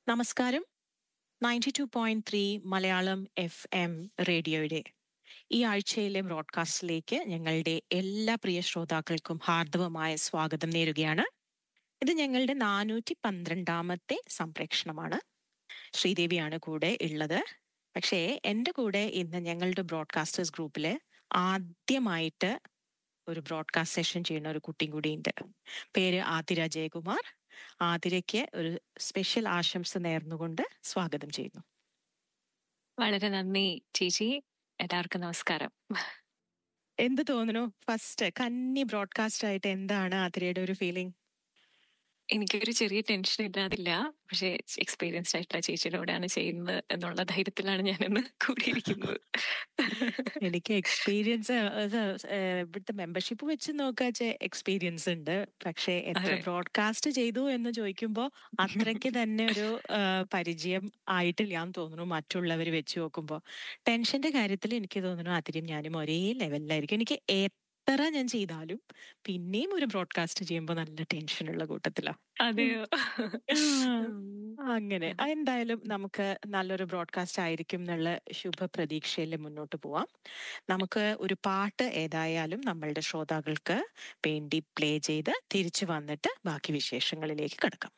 നമസ്കാരം ninety two point three Malayalam F M റേഡിയോയുടെ ഈ ആഴ്ചയിലെ ബ്രോഡ്കാസ്റ്റിലേക്ക് ഞങ്ങളുടെ എല്ലാ പ്രിയ ശ്രോതാക്കൾക്കും ഹാർദവമായ സ്വാഗതം നേരുകയാണ് ഇത് ഞങ്ങളുടെ നാനൂറ്റി പന്ത്രണ്ടാമത്തെ സംപ്രേഷണമാണ് ശ്രീദേവിയാണ് കൂടെ ഉള്ളത് പക്ഷേ എൻ്റെ കൂടെ ഇന്ന് ഞങ്ങളുടെ ബ്രോഡ്കാസ്റ്റേഴ്സ് ഗ്രൂപ്പിൽ ആദ്യമായിട്ട് ഒരു ബ്രോഡ്കാസ്റ്റ് സെഷൻ ചെയ്യുന്ന ഒരു കുട്ടിയും കൂടിയുണ്ട് പേര് ആതിര ജയകുമാർ ആതിരയ്ക്ക് ഒരു സ്പെഷ്യൽ ആശംസ നേർന്നുകൊണ്ട് സ്വാഗതം ചെയ്യുന്നു വളരെ നന്ദി ചേച്ചി എല്ലാവർക്കും നമസ്കാരം എന്ത് തോന്നുന്നു ഫസ്റ്റ് കന്നി ബ്രോഡ്കാസ്റ്റ് ആയിട്ട് എന്താണ് ആതിരയുടെ ഒരു ഫീലിംഗ് എനിക്കൊരു ചെറിയ ടെൻഷൻ ഇല്ലാതില്ല പക്ഷെ എക്സ്പീരിയൻസ്ഡ് ആയിട്ടുള്ള ചേച്ചിയുടെ കൂടെയാണ് ചെയ്യുന്നത് എന്നുള്ള ധൈര്യത്തിലാണ് ഞാൻ ഇന്ന് കൂടിയിരിക്കുന്നത് എനിക്ക് എക്സ്പീരിയൻസ് ഇവിടുത്തെ മെമ്പർഷിപ്പ് വെച്ച് നോക്കാച്ച എക്സ്പീരിയൻസ് ഉണ്ട് പക്ഷെ എത്ര അതെ. ബ്രോഡ്കാസ്റ്റ് ചെയ്തു എന്ന് ചോദിക്കുമ്പോൾ അത്രയ്ക്ക് തന്നെ ഒരു ആ, പരിചയം ആയിട്ടില്ല എന്ന് തോന്നുന്നു മറ്റുള്ളവർ വെച്ച് നോക്കുമ്പോൾ ടെൻഷന്റെ കാര്യത്തിൽ എനിക്ക് തോന്നുന്നു അതിരും ഞാനും ഒരേ ലെവലിലായിരിക്കും എനിക്ക് എത്ര ഞാൻ ചെയ്താലും പിന്നെയും ഒരു ബ്രോഡ്കാസ്റ്റ് ചെയ്യുമ്പോൾ നല്ല ടെൻഷനുള്ള കൂട്ടത്തിലാണ് അതെയോ അങ്ങനെ ആ, എന്തായാലും നമുക്ക് നല്ലൊരു ബ്രോഡ്കാസ്റ്റ് ആയിരിക്കും എന്നുള്ള ശുഭപ്രതീക്ഷയിൽ മുന്നോട്ട് പോവാം നമുക്ക് ഒരു പാട്ട് ഏതായാലും നമ്മളുടെ ശ്രോതാക്കൾക്ക് വേണ്ടി പ്ലേ ചെയ്ത് തിരിച്ചു വന്നിട്ട് ബാക്കി വിശേഷങ്ങളിലേക്ക് കിടക്കാം